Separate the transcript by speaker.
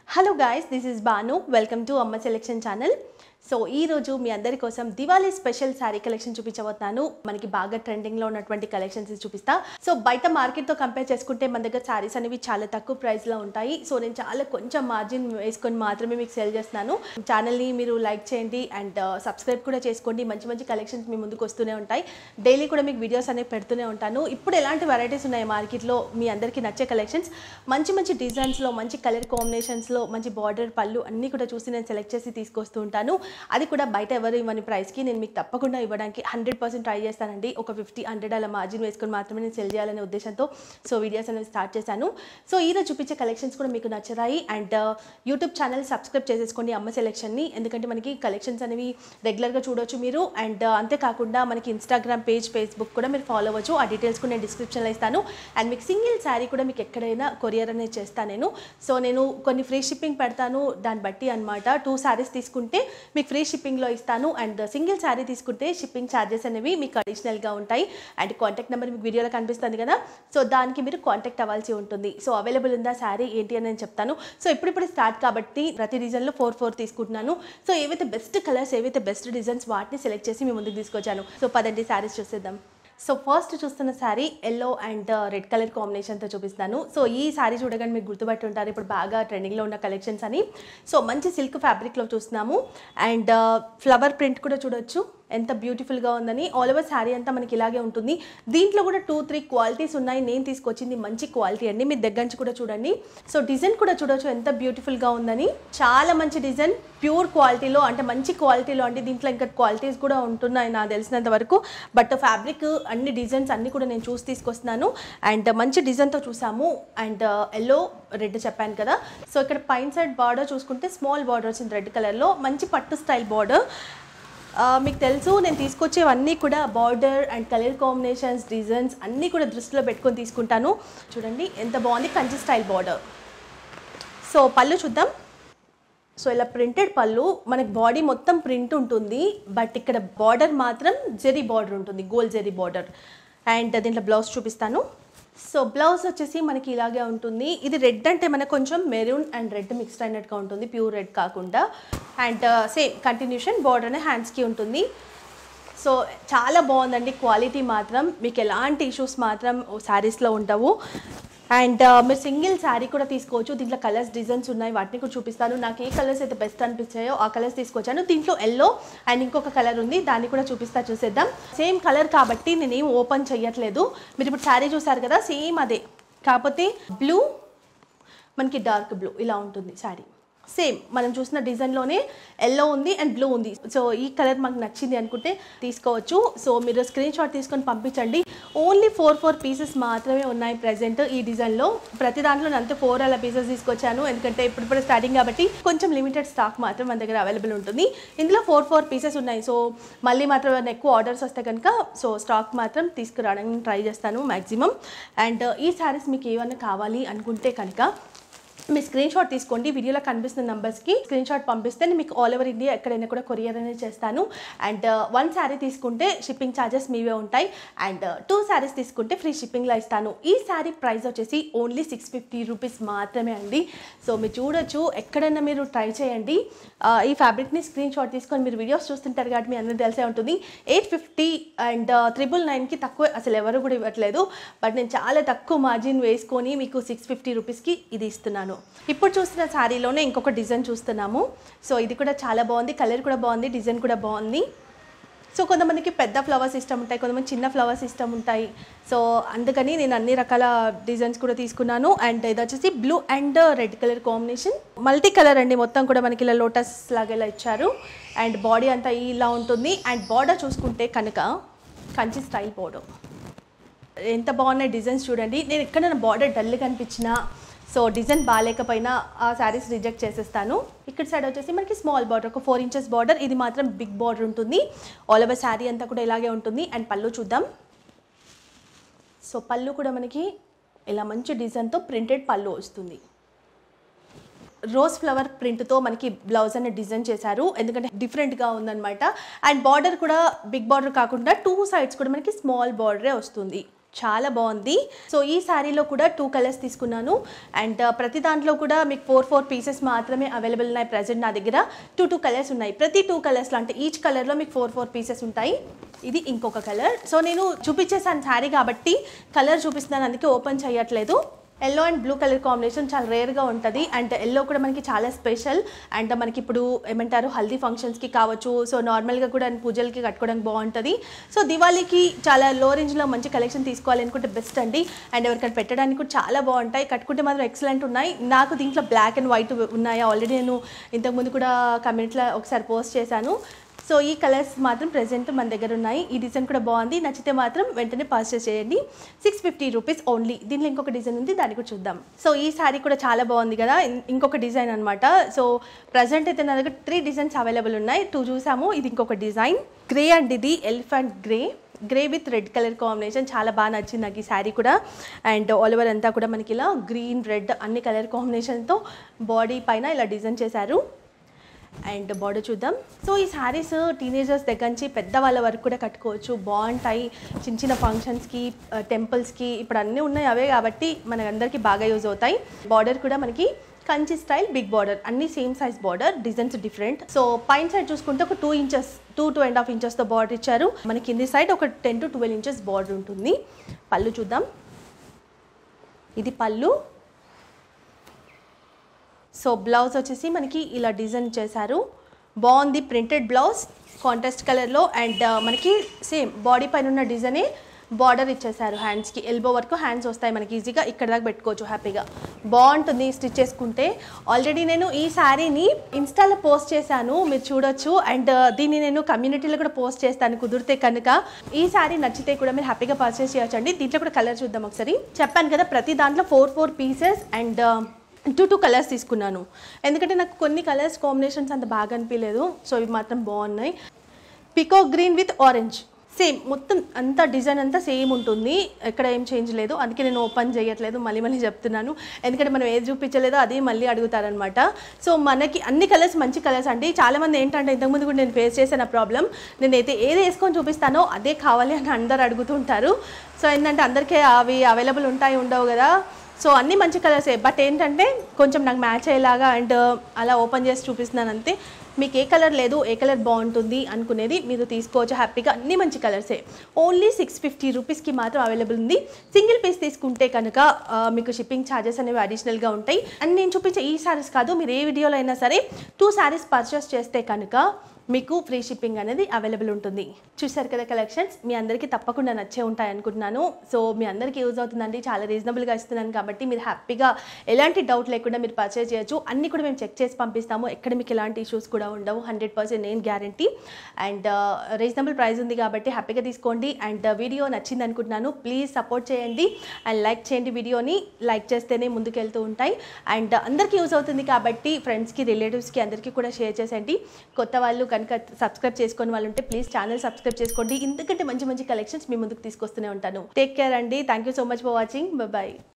Speaker 1: hello guys this is Banu welcome to Amma selection channel so ఈ రోజు మీ అందరి కోసం దివాళీ స్పెషల్ శారీ కలెక్షన్ చూపించబోతున్నాను మనకి బాగా ట్రెండింగ్లో ఉన్నటువంటి కలెక్షన్స్ చూపిస్తా సో బయట మార్కెట్తో కంపేర్ చేసుకుంటే మన దగ్గర శారీస్ అనేవి చాలా తక్కువ ప్రైస్లో ఉంటాయి సో నేను చాలా కొంచెం మార్జిన్ వేసుకొని మాత్రమే మీకు సేల్ చేస్తున్నాను ఛానల్ని మీరు లైక్ చేయండి అండ్ సబ్స్క్రైబ్ కూడా చేసుకోండి మంచి మంచి కలెక్షన్స్ మీ ముందుకు వస్తూనే ఉంటాయి డైలీ కూడా మీకు వీడియోస్ అనేవి పెడుతూనే ఉంటాను ఇప్పుడు ఎలాంటి వెరైటీస్ ఉన్నాయి మార్కెట్లో మీ అందరికీ నచ్చే కలెక్షన్స్ మంచి మంచి డిజైన్స్లో మంచి కలర్ కాంబినేషన్స్లో మంచి బార్డర్ పళ్ళు అన్నీ కూడా చూసి నేను సెలెక్ట్ చేసి తీసుకొస్తూ ఉంటాను అది కూడా బయట ఎవరు ఇవ్వని ప్రైస్కి నేను మీకు తప్పకుండా ఇవ్వడానికి హండ్రెడ్ పర్సెంట్ ట్రై చేస్తానండి ఒక ఫిఫ్టీ హండ్రెడ్ అలా మార్జిన్ వేసుకొని మాత్రమే నేను సెల్ చేయాలనే ఉద్దేశంతో సో వీడియోస్ అనేవి స్టార్ట్ చేశాను సో ఈరోజు చూపించే కలెక్షన్స్ కూడా మీకు నచ్చుతాయి అండ్ యూట్యూబ్ ఛానల్ సబ్స్క్రైబ్ చేసేసుకోండి అమ్మ సెలెక్షన్ని ఎందుకంటే మనకి కలెక్షన్స్ అనేవి రెగ్యులర్గా చూడొచ్చు మీరు అండ్ అంతేకాకుండా మనకి ఇన్స్టాగ్రామ్ పేజ్ ఫేస్బుక్ కూడా మీరు ఫాలో అవ్వచ్చు ఆ డీటెయిల్స్ కూడా నేను డిస్క్రిప్షన్లో ఇస్తాను అండ్ మీకు సింగిల్ శారీ కూడా మీకు ఎక్కడైనా కొరియర్ అనేది చేస్తాను నేను సో నేను కొన్ని ఫ్రీ షిప్పింగ్ పెడతాను దాన్ని బట్టి అనమాట టూ శారీస్ తీసుకుంటే మీకు ఫ్రీ షిప్పింగ్లో ఇస్తాను అండ్ సింగిల్ శారీ తీసుకుంటే షిప్పింగ్ ఛార్జెస్ అనేవి మీకు అడిషనల్గా ఉంటాయి అండ్ కాంటాక్ట్ నెంబర్ మీకు వీడియోలో కనిపిస్తుంది కదా సో దానికి మీరు కాంటాక్ట్ అవ్వాల్సి ఉంటుంది సో అవైలబుల్ ఉందా శారీ ఏంటి అని నేను చెప్తాను సో ఇప్పుడిప్పుడు స్టార్ట్ కాబట్టి ప్రతి డిజైన్లో ఫోర్ ఫోర్ తీసుకుంటున్నాను సో ఏవైతే బెస్ట్ కలర్స్ ఏవైతే బెస్ట్ డిజైన్స్ వాటిని సెలెక్ట్ చేసి మీ ముందుకు తీసుకొచ్చాను సో పదండి శారీస్ చూసేద్దాం సో ఫస్ట్ చూస్తున్న sari yellow and red colour కాంబినేషన్తో చూపిస్తాను సో ఈ శారీ చూడగానే మీకు గుర్తుపట్టి ఉంటారు ఇప్పుడు బాగా ట్రెండింగ్లో ఉన్న కలెక్షన్స్ అని సో మంచి సిల్క్ ఫ్యాబ్రిక్లో చూస్తున్నాము అండ్ ఫ్లవర్ ప్రింట్ కూడా చూడొచ్చు ఎంత బ్యూటిఫుల్గా ఉందని ఆల్ ఓవర్ శారీ అంతా మనకి ఇలాగే ఉంటుంది దీంట్లో కూడా టూ త్రీ క్వాలిటీస్ ఉన్నాయి నేను తీసుకొచ్చింది మంచి క్వాలిటీ అండి మీరు దగ్గర నుంచి కూడా చూడండి సో డిజైన్ కూడా చూడొచ్చు ఎంత బ్యూటిఫుల్గా ఉందని చాలా మంచి డిజైన్ ప్యూర్ క్వాలిటీలో అంటే మంచి క్వాలిటీలో అంటే దీంట్లో ఇంకా క్వాలిటీస్ కూడా ఉంటున్నాయి నాకు తెలిసినంత వరకు బట్ ఫ్యాబ్రిక్ అన్ని డిజైన్స్ అన్ని కూడా నేను చూసి తీసుకొస్తున్నాను అండ్ మంచి డిజైన్తో చూసాము అండ్ ఎల్లో రెడ్ చెప్పాను కదా సో ఇక్కడ పైన సైడ్ బార్డర్ చూసుకుంటే స్మాల్ బార్డర్ వచ్చింది రెడ్ కలర్లో మంచి పట్టు స్టైల్ బార్డర్ ఆ, మీకు తెలుసు నేను తీసుకొచ్చేవన్నీ కూడా border and colour combinations designs అన్నీ కూడా దృష్టిలో పెట్టుకొని తీసుకుంటాను చూడండి ఎంత బాగుంది కంచి స్టైల్ బార్డర్ సో పళ్ళు చూద్దాం సో ఇలా ప్రింటెడ్ పళ్ళు మనకి బాడీ మొత్తం ప్రింట్ ఉంటుంది బట్ ఇక్కడ బార్డర్ మాత్రం జెరీ బార్డర్ ఉంటుంది గోల్డ్ జెరీ బార్డర్ అండ్ దీంట్లో బ్లౌజ్ చూపిస్తాను సో బ్లౌజ్ వచ్చేసి మనకి ఇలాగే ఉంటుంది ఇది రెడ్ అంటే మనకు కొంచెం మెరూన్ అండ్ రెడ్ మిక్స్డ్ అయినట్టుగా ఉంటుంది ప్యూర్ రెడ్ కాకుండా అండ్ సేమ్ కంటిన్యూషన్ బార్డర్ అనే హ్యాండ్స్కి ఉంటుంది సో చాలా బాగుందండి క్వాలిటీ మాత్రం మీకు ఎలాంటి ఇష్యూస్ మాత్రం శారీస్లో ఉండవు అండ్ మీరు సింగిల్ శారీ కూడా తీసుకోవచ్చు దీంట్లో కలర్స్ డిజైన్స్ ఉన్నాయి వాటిని కూడా చూపిస్తాను నాకు ఏ కలర్స్ అయితే బెస్ట్ అనిపించాయో ఆ కలర్స్ తీసుకొచ్చాను దీంట్లో ఎల్లో అండ్ ఇంకొక కలర్ ఉంది దాన్ని కూడా చూపిస్తా చూసేద్దాం సేమ్ కలర్ కాబట్టి నేను ఏం ఓపెన్ చేయట్లేదు మీరు ఇప్పుడు శారీ చూసారు కదా సేమ్ అదే కాకపోతే బ్లూ మనకి డార్క్ బ్లూ ఇలా ఉంటుంది శారీ సేమ్ మనం చూసిన డిజైన్లోనే ఎల్లో ఉంది అండ్ బ్లూ ఉంది సో ఈ కలర్ మాకు నచ్చింది అనుకుంటే తీసుకోవచ్చు సో మీరు స్క్రీన్ షాట్ తీసుకొని పంపించండి ఓన్లీ ఫోర్ ఫోర్ పీసెస్ మాత్రమే ఉన్నాయి ప్రజెంట్ ఈ డిజైన్లో ప్రతి దాంట్లో నేను అంతే ఫోర్ అలా పీసెస్ తీసుకొచ్చాను ఎందుకంటే ఇప్పుడు ఇప్పుడు స్టార్టింగ్ కాబట్టి కొంచెం లిమిటెడ్ స్టాక్ మాత్రం మన దగ్గర అవైలబుల్ ఉంటుంది ఇందులో ఫోర్ ఫోర్ పీసెస్ ఉన్నాయి సో మళ్ళీ మాత్రం ఏమైనా ఎక్కువ ఆర్డర్స్ వస్తే కనుక సో స్టాక్ మాత్రం తీసుకురావడానికి ట్రై చేస్తాను మ్యాక్సిమం అండ్ ఈ శారీస్ మీకు ఏమైనా కావాలి అనుకుంటే కనుక మీ స్క్రీన్ షాట్ తీసుకోండి వీడియోలో కనిపిస్తున్న నెంబర్స్కి స్క్రీన్ షాట్ పంపిస్తే నేను మీకు ఆల్ ఓవర్ ఇండియా ఎక్కడైనా కూడా కొరియర్ అనేది చేస్తాను అండ్ వన్ శారీ తీసుకుంటే షిప్పింగ్ ఛార్జెస్ మీవే ఉంటాయి అండ్ టూ శారీస్ తీసుకుంటే ఫ్రీ షిప్పింగ్లో ఇస్తాను ఈ శారీ ప్రైస్ వచ్చేసి ఓన్లీ సిక్స్ ఫిఫ్టీ రూపీస్ మాత్రమే అండి సో మీరు చూడొచ్చు ఎక్కడైనా మీరు ట్రై చేయండి ఆ, ఈ ఫ్యాబ్రిక్ని స్క్రీన్ షాట్ తీసుకొని మీరు వీడియోస్ చూస్తుంటారు కాబట్టి మీ అందరూ తెలిసే ఉంటుంది ఎయిట్ ఫిఫ్టీ అండ్ త్రిబుల్ నైన్కి తక్కువ అసలు ఎవరు కూడా ఇవ్వట్లేదు బట్ నేను చాలా తక్కువ మార్జిన్ వేసుకొని మీకు సిక్స్ ఫిఫ్టీ రూపీస్కి ఇది ఇస్తున్నాను ఇప్పుడు చూస్తున్న శారీలోనే ఇంకొక డిజైన్ చూస్తున్నాము సో ఇది కూడా చాలా బాగుంది కలర్ కూడా బాగుంది డిజైన్ కూడా బాగుంది సో కొంతమందికి పెద్ద ఫ్లవర్స్ ఇష్టం ఉంటాయి కొంతమంది చిన్న ఫ్లవర్స్ ఇష్టం ఉంటాయి సో అందుకని నేను అన్ని రకాల డిజైన్స్ కూడా తీసుకున్నాను అండ్ ఇది వచ్చేసి blue and red colour combination multi colour అండి మొత్తం కూడా మనకి ఇలా లోటస్ లాగా ఇలా ఇచ్చారు అండ్ బాడీ అంతా ఇలా ఉంటుంది అండ్ బార్డర్ చూసుకుంటే కనుక కంచి స్టైల్ బార్డర్ ఎంత బాగున్నాయి డిజైన్స్ చూడండి నేను ఎక్కడైనా బార్డర్ డల్ కనిపించినా సో డిజైన్ బాగాలేకపోయినా ఆ శారీస్ రిజెక్ట్ చేసేస్తాను ఇక్కడ సైడ్ వచ్చేసి మనకి స్మాల్ బార్డర్ ఒక ఫోర్ ఇంచెస్ బార్డర్ ఇది మాత్రం బిగ్ బార్డర్ ఉంటుంది ఆల్ ఓవర్ శారీ అంతా కూడా ఇలాగే ఉంటుంది అండ్ పళ్ళు చూద్దాం సో పళ్ళు కూడా మనకి ఇలా మంచి డిజైన్తో ప్రింటెడ్ పళ్ళు వస్తుంది రోజ్ ఫ్లవర్ ప్రింట్తో మనకి బ్లౌజ్ అనేది డిజైన్ చేశారు ఎందుకంటే డిఫరెంట్గా ఉందన్నమాట అండ్ బార్డర్ కూడా బిగ్ బార్డర్ కాకుండా టూ సైడ్స్ కూడా మనకి స్మాల్ బార్డరే వస్తుంది చాలా బాగుంది సో ఈ శారీలో కూడా టూ కలర్స్ తీసుకున్నాను అండ్ ప్రతి దాంట్లో కూడా మీకు ఫోర్ ఫోర్ పీసెస్ మాత్రమే అవైలబుల్ ఉన్నాయి ప్రజెంట్ నా దగ్గర టూ టూ కలర్స్ ఉన్నాయి ప్రతి టూ కలర్స్లో అంటే ఈచ్ కలర్లో మీకు ఫోర్ ఫోర్ పీసెస్ ఉంటాయి ఇది ఇంకొక కలర్ సో నేను చూపించేసాను శారీ కాబట్టి కలర్ చూపిస్తున్నాను అందుకే ఓపెన్ చేయట్లేదు yellow and blue colour combination చాలా రేర్గా ఉంటుంది అండ్ ఎల్లో కూడా మనకి చాలా స్పెషల్ అండ్ మనకి ఇప్పుడు ఏమంటారు హల్దీ ఫంక్షన్స్కి కావచ్చు సో నార్మల్గా కూడా పూజలకి కట్టుకోవడానికి బాగుంటుంది సో దివాళీకి చాలా లో రేంజ్లో మంచి కలెక్షన్ తీసుకోవాలి అనుకుంటే బెస్ట్ అండి అండ్ ఎవరికైనా పెట్టడానికి కూడా చాలా బాగుంటాయి కట్టుకుంటే మాత్రం ఎక్సలెంట్ ఉన్నాయి నాకు దీంట్లో బ్లాక్ అండ్ వైట్ ఉన్నాయి ఆల్రెడీ నేను ఇంతకుముందు కూడా కమ్యూనిటీలో ఒకసారి పోస్ట్ చేశాను సో ఈ కలర్స్ మాత్రం ప్రెసెంట్ మన దగ్గర ఉన్నాయి ఈ డిజైన్ కూడా బాగుంది నచ్చితే మాత్రం వెంటనే పర్చేస్ చేయండి సిక్స్ ఫిఫ్టీ రూపీస్ ఓన్లీ దీనిలో ఇంకొక డిజైన్ ఉంది దాన్ని కూడా చూద్దాం సో ఈ శారీ కూడా చాలా బాగుంది కదా ఇం- ఇంకొక డిజైన్ అనమాట సో ప్రజెంట్ అయితే నా దగ్గర త్రీ డిజైన్స్ అవైలబుల్ ఉన్నాయి టూ చూసాము ఇది ఇంకొక డిజైన్ గ్రే అండ్ ఇది elephant grey grey with red colour combination చాలా బాగా నచ్చింది నాకు ఈ శారీ కూడా అండ్ ఆల్ ఓవర్ అంతా కూడా మనకి ఇలా గ్రీన్ రెడ్ అన్ని కలర్ కాంబినేషన్తో బాడీ పైన ఇలా డిజైన్ చేశారు అండ్ బార్డర్ చూద్దాం సో ఈ శారీస్ టీనేజర్స్ దగ్గర నుంచి పెద్దవాళ్ళ వరకు కూడా కట్టుకోవచ్చు బాగుంటాయి చిన్న చిన్న ఫంక్షన్స్కి టెంపుల్స్కి ఇప్పుడు అన్నీ ఉన్నాయి అవే కాబట్టి మనకందరికీ బాగా యూజ్ అవుతాయి బార్డర్ కూడా మనకి కంచి స్టైల్ బిగ్ బార్డర్ అన్ని same size border designs different so పైన సైడ్ చూసుకుంటే ఒక two inches two two and half ఇంచెస్తో బార్డర్ ఇచ్చారు మన కింది సైడ్ ఒక ten to twelve inches border ఉంటుంది పళ్ళు చూద్దాం ఇది పళ్ళు సో బ్లౌజ్ వచ్చేసి మనకి ఇలా డిజైన్ చేశారు బాగుంది ప్రింటెడ్ బ్లౌజ్ కాంట్రాస్ట్ కలర్లో అండ్ మనకి సేమ్ బాడీ పైన ఉన్న డిజైనే బార్డర్ ఇచ్చేసారు హ్యాండ్స్కి ఎల్బో వరకు హ్యాండ్స్ వస్తాయి మనకి ఈజీగా ఇక్కడ దాకా పెట్టుకోవచ్చు హ్యాపీగా బాగుంటుంది స్టిచ్ చేసుకుంటే ఆల్రెడీ నేను ఈ శారీని ఇన్స్టాలో పోస్ట్ చేశాను మీరు చూడొచ్చు అండ్ దీన్ని నేను కమ్యూనిటీలో కూడా పోస్ట్ చేస్తాను కుదిరితే కనుక ఈ శారీ నచ్చితే కూడా మీరు హ్యాపీగా పర్చేస్ చేయొచ్చు అండి దీంట్లో కూడా కలర్ చూద్దాం ఒకసారి చెప్పాను కదా ప్రతి దాంట్లో four four pieces and two two colours తీసుకున్నాను ఎందుకంటే నాకు కొన్ని కలర్స్ కాంబినేషన్స్ అంత బాగా అనిపించలేదు సో ఇవి మాత్రం బాగున్నాయి pico green with orange same మొత్తం అంతా డిజైన్ అంతా సేమ్ ఉంటుంది ఎక్కడ ఏం చేంజ్ లేదు అందుకే నేను ఓపెన్ చేయట్లేదు మళ్ళీ మళ్ళీ చెప్తున్నాను ఎందుకంటే మనం ఏది చూపించలేదో అది మళ్ళీ అడుగుతారనమాట సో మనకి అన్ని కలర్స్ మంచి కలర్స్ అండి చాలామంది ఏంటంటే ఇంతకుముందు కూడా నేను ఫేస్ చేసిన ప్రాబ్లం నేనైతే ఏది వేసుకొని చూపిస్తానో అదే కావాలి అని అందరు అడుగుతుంటారు సో ఏంటంటే అందరికీ అవి అవైలబుల్ ఉంటాయి ఉండవు కదా సో అన్ని మంచి కలర్సే బట్ ఏంటంటే కొంచెం నాకు మ్యాచ్ అయ్యేలాగా అండ్ అలా ఓపెన్ చేసి చూపిస్తున్నాను అంతే మీకు ఏ కలర్ లేదు ఏ కలర్ బాగుంటుంది అనుకునేది మీరు తీసుకోవచ్చు హ్యాపీగా అన్ని మంచి కలర్సే ఓన్లీ సిక్స్ ఫిఫ్టీ రూపీస్కి మాత్రం అవైలబుల్ ఉంది సింగిల్ పీస్ తీసుకుంటే కనుక ఆ, మీకు షిప్పింగ్ ఛార్జెస్ అనేవి అడిషనల్గా ఉంటాయి అండ్ నేను చూపించే ఈ శారీస్ కాదు మీరు ఏ వీడియోలో అయినా సరే టూ శారీస్ పర్చేస్ చేస్తే కనుక మీకు ఫ్రీ షిప్పింగ్ అనేది అవైలబుల్ ఉంటుంది చూసారు కదా కలెక్షన్స్ మీ అందరికీ తప్పకుండా నచ్చే ఉంటాయి అనుకుంటున్నాను సో మీ అందరికీ యూజ్ అవుతుందండి చాలా రీజనబుల్గా ఇస్తున్నాను కాబట్టి మీరు హ్యాపీగా ఎలాంటి డౌట్ లేకుండా మీరు పర్చేజ్ చేయొచ్చు అన్ని కూడా మేము చెక్ చేసి పంపిస్తాము ఎక్కడ మీకు ఎలాంటి ఇష్యూస్ కూడా ఉండవు హండ్రెడ్ పర్సెంట్ నేను గ్యారంటీ అండ్ రీజనబుల్ ప్రైస్ ఉంది కాబట్టి హ్యాపీగా తీసుకోండి అండ్ వీడియో నచ్చింది అనుకుంటున్నాను ప్లీజ్ సపోర్ట్ చేయండి అండ్ లైక్ చేయండి వీడియోని లైక్ చేస్తేనే ముందుకు వెళ్తూ ఉంటాయి అండ్ అందరికీ యూజ్ అవుతుంది కాబట్టి ఫ్రెండ్స్కి రిలేటివ్స్కి అందరికీ కూడా షేర్ చేసేయండి కొత్త వాళ్ళు కనుక సబ్స్క్రైబ్ చేసుకొని వాళ్ళు ఉంటే ప్లీజ్ ఛానల్ సబ్స్క్రైబ్ చేసుకోండి ఇంతకంటే మంచి మంచి కలెక్షన్స్ మీ ముందుకు తీసుకొస్తూనే ఉంటాను టేక్ కేర్ అండి thank you so much for watching bye